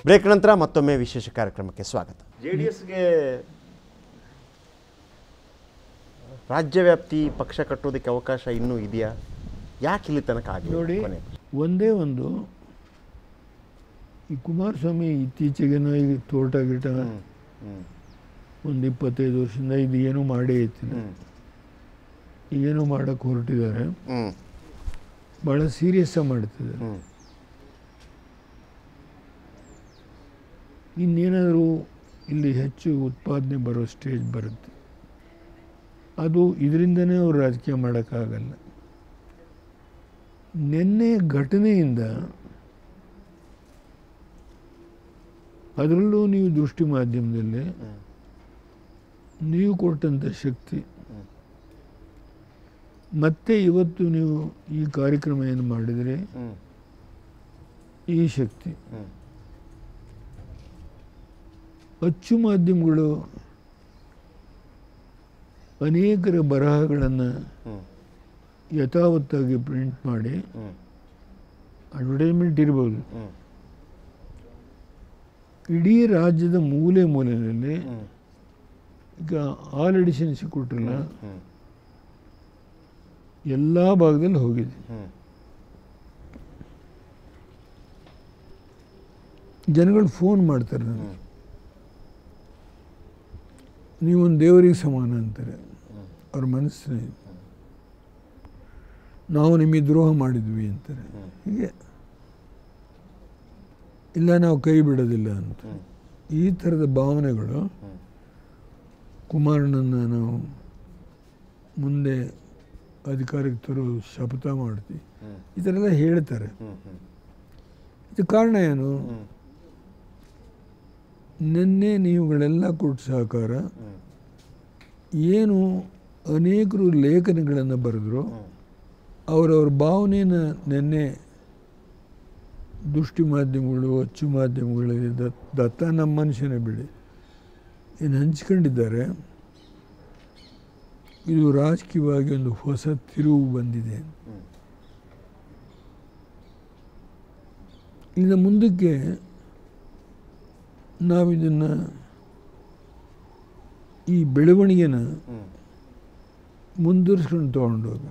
Break ನಂತರ ಮತ್ತೊಮ್ಮೆ ವಿಶೇಷ ಕಾರ್ಯಕ್ರಮಕ್ಕೆ ಸ್ವಾಗತ ಜೆ ಡಿ ಎಸ್ಗೆ ರಾಜ್ಯವ್ಯಾಪ್ತಿ ಪಕ್ಷ ಕಟ್ಟೋದಕ್ಕೆ ಅವಕಾಶ ಇನ್ನೂ ಇದೆಯಾ ಯಾಕೆ ಇಲ್ಲಿ ತನಕ ಆಗಲಿ ನೋಡಿ ಒಂದೇ ಒಂದು ಈ ಕುಮಾರಸ್ವಾಮಿ ಇತ್ತೀಚೆಗೇನೋ ಈಗ ತೋಟ ಗಿಟ ಒಂದು ಇಪ್ಪತ್ತೈದು ವರ್ಷದಿಂದ ಇದು ಏನೂ ಮಾಡೇ ಇತ್ತಿಲ್ಲ ಏನೋ ಮಾಡೋಕ್ಕೆ ಹೊರಟಿದ್ದಾರೆ ಹ್ಞೂ ಭಾಳ ಸೀರಿಯಸ್ಸಾಗಿ ಮಾಡ್ತಿದ್ದಾರೆ ಹ್ಞೂ ಇನ್ನೇನಾದರೂ ಇಲ್ಲಿ ಹೆಚ್ಚು ಉತ್ಪಾದನೆ ಬರೋ ಸ್ಟೇಜ್ ಬರುತ್ತೆ ಅದು ಇದರಿಂದನೇ ಅವ್ರು ರಾಜಕೀಯ ಮಾಡೋಕ್ಕಾಗಲ್ಲ ನಿನ್ನೆ ಘಟನೆಯಿಂದ ಅದರಲ್ಲೂ ನೀವು ದೃಷ್ಟಿ ಮಾಧ್ಯಮದಲ್ಲಿ ನೀವು ಕೊಟ್ಟಂಥ ಶಕ್ತಿ ಮತ್ತೆ ಇವತ್ತು ನೀವು ಈ ಕಾರ್ಯಕ್ರಮ ಏನು ಮಾಡಿದರೆ ಹ್ಞೂ ಈ ಶಕ್ತಿ ಹ್ಞೂ ಅಚ್ಚು ಮಾಧ್ಯಮಗಳು ಅನೇಕರ ಬರಹಗಳನ್ನು ಹ್ಞೂ ಯಥಾವತ್ತಾಗಿ ಪ್ರಿಂಟ್ ಮಾಡಿ ಹ್ಞೂ ಅಡ್ವರ್ಟೈಸ್ಮೆಂಟ್ ಇರ್ಬೋದು ಹ್ಞೂ ಇಡೀ ರಾಜ್ಯದ ಮೂಲೆ ಮೂಲೆಯಲ್ಲಿ ಹ್ಞೂ ಈಗ ಆಲ್ ಎಡಿಷನ್ಸ್ ಕೊಟ್ಟಿಲ್ಲ ಹ್ಞೂ ಎಲ್ಲ ಭಾಗದಲ್ಲಿ ಹೋಗಿದೆ ಹ್ಞೂ ಜನಗಳು ಫೋನ್ ಮಾಡ್ತಾರೆ ನನಗೆ ನೀವೊಂದು ದೇವರಿಗೆ ಸಮಾನ ಅಂತಾರೆ ಅವ್ರ ಮನಸ್ಸಿನ ನಾವು ನಿಮಗೆ ದ್ರೋಹ ಮಾಡಿದ್ವಿ ಅಂತಾರೆ ಹೀಗೆ ಇಲ್ಲ ನಾವು ಕೈ ಬಿಡೋದಿಲ್ಲ ಅಂತ ಹ್ಮ್. ಈ ಥರದ ಭಾವನೆಗಳು ಹ್ಮ್. ಕುಮಾರನನ್ನು ನಾವು ಮುಂದೆ ಅಧಿಕಾರಕ್ಕೆ ತರೋ ಶಪಥ ಮಾಡ್ತೀವಿ ಹ್ಮ್. ಈ ಥರ ಎಲ್ಲ ಹೇಳ್ತಾರೆ ಹ್ಮ್. ಹ್ಮ್. ಇದು ಕಾರಣ ಏನು ಹ್ಮ್. ನಿನ್ನೆ ನೀವುಗಳೆಲ್ಲ ಕೊಟ್ಟು ಸಹಕಾರ ಹ್ಮ್. ಏನು ಅನೇಕರು ಲೇಖನಗಳನ್ನು ಬರೆದ್ರು ಹ್ಮ್. ಅವರವ್ರ ಭಾವನೆನ ನಿನ್ನೆ ದೃಷ್ಟಿ ಮಾಧ್ಯಮಗಳು ಅಚ್ಚು ಮಾಧ್ಯಮಗಳು ದತ್ ದತ್ತ ನಮ್ಮ ಮನುಷ್ಯನೇ ಬಿಡಿ ಏನು ಹಂಚ್ಕೊಂಡಿದ್ದಾರೆ ಇದು ರಾಜಕೀಯವಾಗಿ ಒಂದು ಹೊಸ ತಿರುವು ಬಂದಿದೆ ಹ್ಮ್. ಇನ್ನು ಮುಂದಕ್ಕೆ ನಾವು ಇದನ್ನು ಈ ಬೆಳವಣಿಗೆನ ಹ್ಮ್. ಮುಂದುವರಿಸ್ಕೊಂಡು ತೊಗೊಂಡೋಗ್ಬೇಕು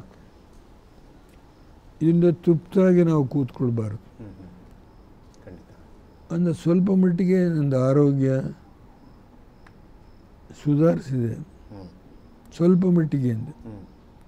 ಇದರಿಂದ ತೃಪ್ತಾಗಿ ನಾವು ಕೂತ್ಕೊಳ್ಬಾರ್ದು ಹ್ಮ್. ಹ್ಮ್. ಖಂಡಿತ ಅಂದರೆ ಸ್ವಲ್ಪ ಮಟ್ಟಿಗೆ ನಂದು ಆರೋಗ್ಯ ಸುಧಾರಿಸಿದೆ ಹ್ಮ್. ಸ್ವಲ್ಪ ಮಟ್ಟಿಗೆ ಅಂದೆ ಹ್ಮ್.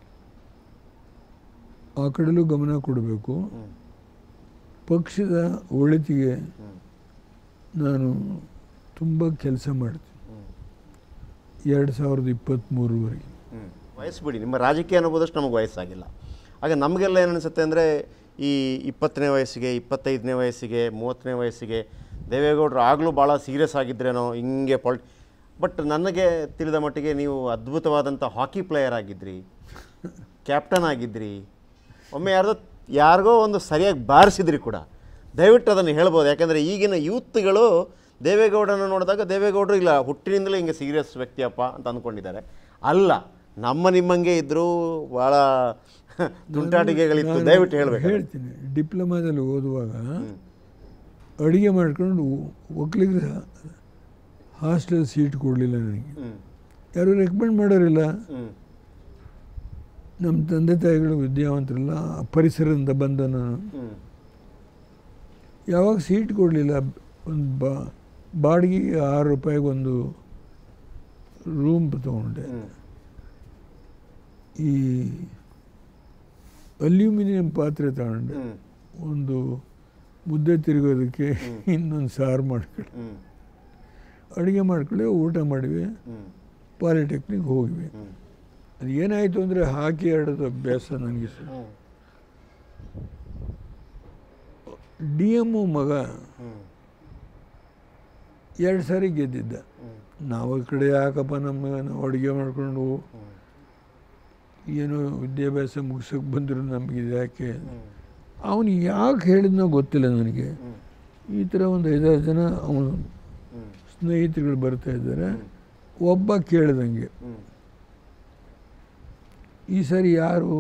ಆ ಕಡೆಲೂ ಗಮನ ಕೊಡಬೇಕು ಹ್ಮ್. ಪಕ್ಷದ ಒಳಿತಿಗೆ ಹ್ಮ್. ನಾನು ತುಂಬ ಕೆಲಸ ಮಾಡ್ತೀನಿ ಹ್ಮ್. ಎರಡು ಸಾವಿರದ ಇಪ್ಪತ್ತ್ಮೂರವರೆಗೆ ಹ್ಮ್. ವಯಸ್ಸು ಬಿಡಿ ನಿಮ್ಮ ರಾಜಕೀಯ ಅನುಭವದಷ್ಟು ನಮಗೆ ವಯಸ್ಸಾಗಿಲ್ಲ ಆಗ ನಮಗೆಲ್ಲ ಏನು ಅನಿಸುತ್ತೆ ಅಂದರೆ ಈ ಇಪ್ಪತ್ತನೇ ವಯಸ್ಸಿಗೆ ಇಪ್ಪತ್ತೈದನೇ ವಯಸ್ಸಿಗೆ ಮೂವತ್ತನೇ ವಯಸ್ಸಿಗೆ ದೇವೇಗೌಡರು ಆಗಲೂ ಭಾಳ ಸೀರಿಯಸ್ ಆಗಿದ್ರೇನೋ ಹಿಂಗೆ ಪಾಲ್ ಬಟ್ ನನಗೆ ತಿಳಿದ ಮಟ್ಟಿಗೆ ನೀವು ಅದ್ಭುತವಾದಂಥ ಹಾಕಿ ಪ್ಲೇಯರ್ ಆಗಿದ್ರಿ ಕ್ಯಾಪ್ಟನ್ ಆಗಿದ್ರಿ ಒಮ್ಮೆ ಯಾರ್ದೋ ಯಾರಿಗೋ ಒಂದು ಸರಿಯಾಗಿ ಬಾರಿಸಿದ್ರಿ ಕೂಡ ದಯವಿಟ್ಟು ಅದನ್ನು ಹೇಳ್ಬೋದು ಯಾಕೆಂದರೆ ಈಗಿನ ಯೂತ್ಗಳು ದೇವೇಗೌಡನ ನೋಡಿದಾಗ ದೇವೇಗೌಡರು ಇಲ್ಲ ಹುಟ್ಟಿನಿಂದಲೇ ಹಿಂಗೆ ಸೀರಿಯಸ್ ವ್ಯಕ್ತಿಯಪ್ಪ ಅಂತ ಅಂದ್ಕೊಂಡಿದ್ದಾರೆ ಅಲ್ಲ ನಮ್ಮ ನಿಮ್ಮಂಗೆ ಇದ್ದರೂ ಭಾಳ ತುಂಟಾಟಿಕೆಗಳಿತ್ತು ನಾನು ದಯವಿಟ್ಟು ಹೇಳಬೇಕು ಹೇಳ್ತೀನಿ ಡಿಪ್ಲೊಮಾದಲ್ಲಿ ಓದುವಾಗ ಅಡುಗೆ ಮಾಡ್ಕೊಂಡು ಒಕ್ಕಲಿಗರ ಹಾಸ್ಟೆಲ್ ಸೀಟ್ ಕೊಡಲಿಲ್ಲ ನನಗೆ ಹ್ಞೂ ಯಾರು ರೆಕಮೆಂಡ್ ಮಾಡೋರಿಲ್ಲ ಹ್ಞೂ ನಮ್ಮ ತಂದೆ ತಾಯಿಗಳು ವಿದ್ಯಾವಂತರಲ್ಲ ಆ ಪರಿಸರದಿಂದ ಬಂದ ನಾನು ಹ್ಞೂ ಯಾವಾಗ ಸೀಟ್ ಕೊಡಲಿಲ್ಲ ಒಂದು ಬಾ ಬಾಡಿಗೆಗೆ ಆರು ರೂಪಾಯಿಗೆ ಒಂದು ರೂಮ್ ತೊಗೊಂಡೆ ಹ್ಞೂ ಈ ಅಲ್ಯೂಮಿನಿಯಂ ಪಾತ್ರೆ ತಗೊಂಡೆ ಹ್ಞೂ ಒಂದು ಮುದ್ದೆ ತಿರುಗೋದಕ್ಕೆ ಇನ್ನೊಂದು ಸಾರು ಮಾಡ್ಕೊಳ್ಳಿ ಹ್ಞೂ ಅಡುಗೆ ಮಾಡ್ಕೊಳ್ಳಿ ಊಟ ಮಾಡಿವಿ ಹ್ಞೂ ಪಾಲಿಟೆಕ್ನಿಕ್ ಹೋಗಿವಿ ಹ್ಞೂ ಅದು ಏನಾಯಿತು ಅಂದರೆ ಹಾಕಿ ಆಡೋದು ಅಭ್ಯಾಸ ನನಗೆ ಸರ್ ಹ್ಞೂ ಡಿ ಎಮ್ಮು ಮಗ ಹ್ಞೂ ಎರಡು ಸಾರಿ ಗೆದ್ದಿದ್ದ ಹ್ಞೂ ನಾವು ಈ ಕಡೆ ಯಾಕಪ್ಪ ನಮ್ಮ ನಾವು ಅಡುಗೆ ಮಾಡಿಕೊಂಡು ಹ್ಞೂ ಏನೋ ವಿದ್ಯಾಭ್ಯಾಸ ಮುಗಿಸೋಕೆ ಬಂದರು ನಮಗೆ ಯಾಕೆ ಹ್ಞೂ ಅವನು ಯಾಕೆ ಹೇಳಿದ್ನೋ ಗೊತ್ತಿಲ್ಲ ನನಗೆ ಹ್ಞೂ ಈ ಥರ ಒಂದು ಐದಾರು ಜನ ಅವನು ಹ್ಞೂ ಸ್ನೇಹಿತರುಗಳು ಬರ್ತಾ ಇದ್ದಾರೆ ಒಬ್ಬ ಕೇಳ್ದಂಗೆ ಹ್ಞೂ ಈ ಸಾರಿ ಯಾರು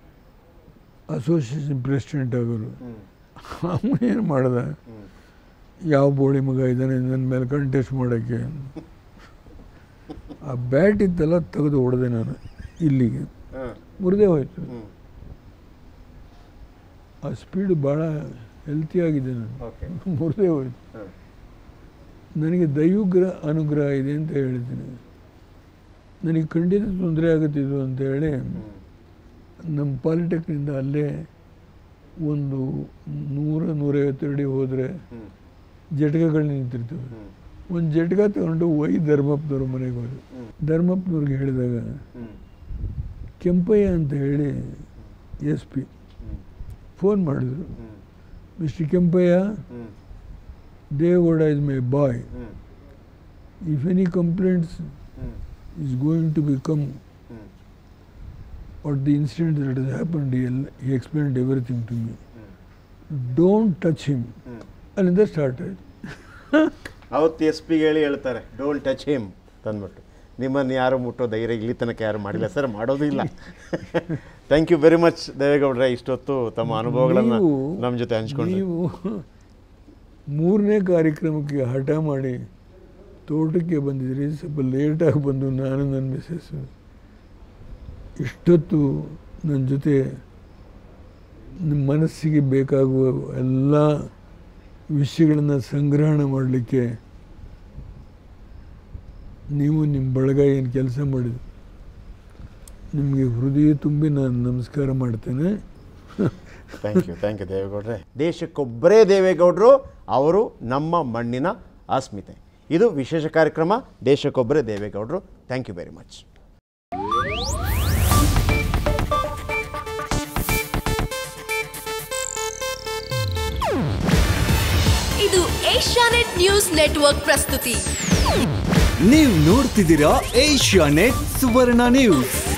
ಅಸೋಸಿಯೇಷನ್ ಪ್ರೆಸಿಡೆಂಟ್ ಆಗೋರು ಹ್ಞೂ ಅವನೇನು ಮಾಡ್ದ ಹ್ಞೂ ಯಾವ ಬೋಳಿ ಮಗ ಇದ್ದಾನೆ ನನ್ನ ಮೇಲೆ ಕಂಟೆಸ್ಟ್ ಮಾಡೋಕ್ಕೆ ಆ ಬ್ಯಾಟ್ ಇದ್ದೆಲ್ಲ ತೆಗೆದು ಹೊಡೆದೆ ನಾನು ಇಲ್ಲಿಗೆ ಹಾಂ ಮುರಿದೇ ಹೋಯ್ತು ಹ್ಞೂ ಆ ಸ್ಪೀಡ್ ಭಾಳ ಹೆಲ್ತಿಯಾಗಿದೆ ನಾನು ಓಕೆ ಮುರಿದೇ ಹೋಯ್ತು ಹಾಂ ನನಗೆ ದೈವಗ್ರಹ ಅನುಗ್ರಹ ಇದೆ ಅಂತ ಹೇಳ್ತೀನಿ ನನಗೆ ಖಂಡಿತ ತೊಂದರೆ ಆಗುತ್ತಿದ್ದು ಅಂತ ಹೇಳಿ ಹ್ಞೂ ನಮ್ಮ ಪಾಲಿಟೆಕ್ನಿಂದ ಅಲ್ಲೇ ಒಂದು ನೂರ ನೂರೈವತ್ತು ಅಡಿ ಹೋದರೆ ಹ್ಞೂ ಜಟಕಗಳು ನಿಂತಿರ್ತವೆ ಹ್ಞೂ ಒಂದು ಜಟಕ ತಗೊಂಡು ವೈ ಧರ್ಮಪ್ಪನವ್ರ ಮನೆಗೆ ಹೋದೆ ಹ್ಞೂ ಧರ್ಮಪ್ಪನವ್ರಿಗೆ ಹೇಳಿದಾಗ ಹ್ಞೂ ಕೆಂಪಯ್ಯ ಅಂತ ಹೇಳಿ ಎಸ್ ಪಿ ಹ್ಞೂ ಫೋನ್ ಮಾಡಿದ್ರು ಹ್ಞೂ ಮಿಸ್ಟರ್ ಕೆಂಪಯ್ಯ ಹ್ಞೂ ದೇವೇಗೌಡ ಇಸ್ ಮೈ ಬಾಯ್ ಹ್ಞೂ ಇಫ್ ಎನಿ ಕಂಪ್ಲೇಂಟ್ಸ್ ಹ್ಞೂ is going to become ಹ್ಞೂ what the incident that has happened, he, he explained everything to me. ಹ್ಞೂ Don't touch him. ಹ್ಞೂ ಅಲ್ಲಿಂದ ಸ್ಟಾರ್ಟ್ ಆಯ್ತು ಅವತ್ತು ಎಸ್ ಪಿಗೆ ಹೇಳಿ ಹೇಳ್ತಾರೆ ಡೋಂಟ್ ಟಚ್ ಹಿಮ್ ತಂದ್ಬಿಟ್ಟು ನಿಮ್ಮನ್ನು ಯಾರು ಮುಟ್ಟೋ ಧೈರ್ಯ ಇಲ್ಲಿ ತನಕ ಯಾರು ಮಾಡಿಲ್ಲ ಸರ್ ಮಾಡೋದು ಇಲ್ಲ ಥ್ಯಾಂಕ್ ಯು ವೆರಿ ಮಚ್ ದೇವೇಗೌಡ್ರೆ ಇಷ್ಟೊತ್ತು ತಮ್ಮ ಅನುಭವಗಳನ್ನು ನೀವು- ನಮ್ಮ ಜೊತೆ ಹಂಚ್ಕೊಂಡ್ರಿ ನೀವು ಮೂರನೇ ಕಾರ್ಯಕ್ರಮಕ್ಕೆ ಹಠ ಮಾಡಿ ತೋಟಕ್ಕೆ ಬಂದಿದ್ರಿ ಸ್ವಲ್ಪ ಲೇಟಾಗಿ ಬಂದು ನಾನು ನನ್ನ ಮಿಸ್ಸಸ್ಸು ಇಷ್ಟೊತ್ತು ನನ್ನ ಜೊತೆ ನಿಮ್ಮ ಮನಸ್ಸಿಗೆ ಬೇಕಾಗುವ ಎಲ್ಲ ವಿಷಯಗಳನ್ನು ಸಂಗ್ರಹಣ ಮಾಡಲಿಕ್ಕೆ ನೀವು ನಿಮ್ಮ ಬಳಗ ಏನು ಕೆಲಸ ಮಾಡಿದ್ರಿ ನಿಮಗೆ ಹೃದಯ ತುಂಬಿ ನಾನು ನಮಸ್ಕಾರ ಮಾಡ್ತೇನೆ ಥ್ಯಾಂಕ್ ಯು ಥ್ಯಾಂಕ್ ಯು ದೇವೇಗೌಡ್ರೆ ದೇಶಕ್ಕೊಬ್ಬರೇ ದೇವೇಗೌಡರು ಅವರು ನಮ್ಮ ಮಣ್ಣಿನ ಅಸ್ಮಿತೆ ಇದು ವಿಶೇಷ ಕಾರ್ಯಕ್ರಮ ದೇಶಕ್ಕೊಬ್ಬರೇ ದೇವೇಗೌಡರು ಥ್ಯಾಂಕ್ ಯು ವೆರಿ ಮಚ್ ಇದು ಏಷ್ಯಾನೆಟ್ ನ್ಯೂಸ್ ನೆಟ್ವರ್ಕ್ ಪ್ರಸ್ತುತಿ ನೀವು ನೋಡ್ತಿದ್ದೀರಾ ಏಷ್ಯಾ ನೆಟ್ ಸುವರ್ಣ ನ್ಯೂಸ್